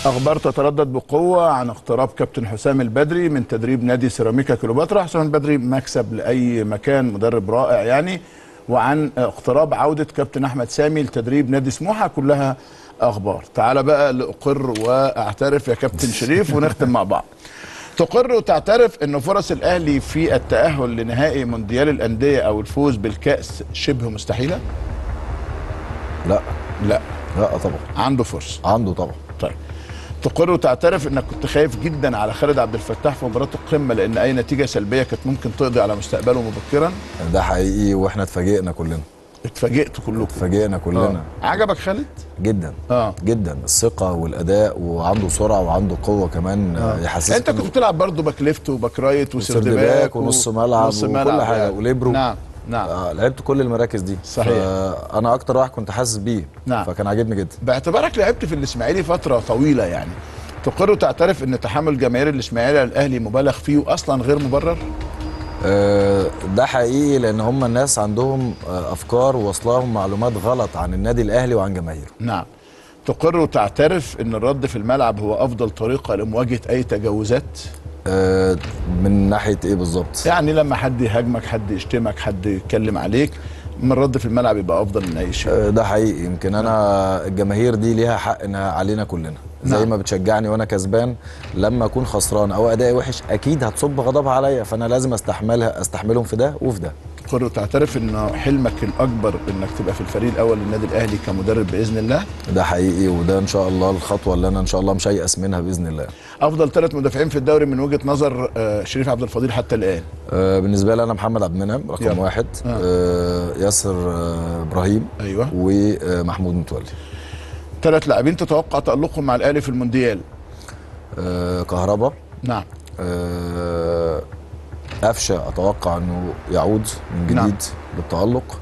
اخبار تتردد بقوه عن اقتراب كابتن حسام البدري من تدريب نادي سيراميكا كليوباترا حسام البدري مكسب لاي مكان مدرب رائع يعني وعن اقتراب عوده كابتن احمد سامي لتدريب نادي سموحه كلها اخبار تعال بقى لاقر واعترف يا كابتن شريف ونختم مع بعض تقر وتعترف ان فرص الاهلي في التاهل لنهائي مونديال الانديه او الفوز بالكاس شبه مستحيله لا لا لا طبعا عنده فرصه عنده طبعا طيب تقر وتعترف انك كنت خايف جدا على خالد عبد الفتاح في مباراه القمه لان اي نتيجه سلبيه كانت ممكن تقضي على مستقبله مبكرا ده حقيقي واحنا اتفاجئنا كلنا اتفاجئتوا كلكم اتفاجئنا كلنا آه. عجبك خالد جدا اه جدا الثقه والاداء وعنده سرعه وعنده قوه كمان آه. يحسسك انت كنت إنه بتلعب برضه باك ليفت وباك رايت وسردباك وسردباك ونص ملعب ونص وكل ملعب حاجة يعني. وليبرو. نعم نعم آه لعبت كل المراكز دي صحيح. انا اكتر واحد كنت حاسس بيه نعم. فكان عاجبني جدا باعتبارك لعبت في الاسماعيلي فتره طويله يعني تقر وتعترف ان تحمل جماهير الاسماعيلي على الاهلي مبالغ فيه واصلا غير مبرر آه، ده حقيقي لان هم الناس عندهم آه، افكار وواصلاهم معلومات غلط عن النادي الاهلي وعن جماهيره نعم تقر وتعترف ان الرد في الملعب هو افضل طريقه لمواجهه اي تجاوزات آه، من ناحيه ايه بالظبط يعني لما حد يهاجمك حد يشتمك حد يتكلم عليك من الرد في الملعب يبقى افضل من اي شيء آه، ده حقيقي يمكن انا الجماهير دي ليها حق انها علينا كلنا زي نعم. ما بتشجعني وانا كسبان لما اكون خسران او ادائي وحش اكيد هتصب غضبها عليا فانا لازم استحملها استحملهم في ده وفي ده تقر وتعترف ان حلمك الاكبر انك تبقى في الفريق الاول للنادي الاهلي كمدرب باذن الله ده حقيقي وده ان شاء الله الخطوه اللي انا ان شاء الله مش هيأس منها باذن الله افضل ثلاث مدافعين في الدوري من وجهه نظر آه، شريف عبد الفضيل حتى الان آه، بالنسبه لي انا محمد عبد المنعم رقم يلا. واحد آه. آه، ياسر آه، ابراهيم ايوه ومحمود متولي ثلاث لاعبين تتوقع تالقهم مع الاهلي في المونديال آه، كهربا نعم آه، قفشه اتوقع انه يعود من جديد نعم. بالتالق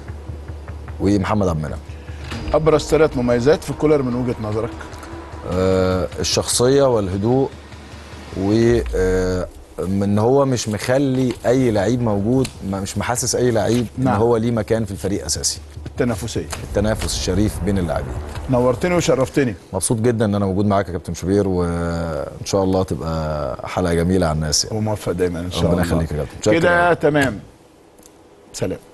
ومحمد عبد المنعم ابرز ثلاث مميزات في كولر من وجهه نظرك آه، الشخصيه والهدوء و آه، ان هو مش مخلي اي لعيب موجود ما- مش محسس اي لعيب نعم. ان هو ليه مكان في الفريق اساسي التنافسيه التنافس الشريف بين اللاعبين نورتني وشرفتني مبسوط جدا ان انا موجود معاك يا كابتن شوبير وان شاء الله تبقى حلقه جميله على الناس يعني وموفق دايما ان شاء ربنا الله يخليك يا كابتن. متشكر كده أوي. تمام سلام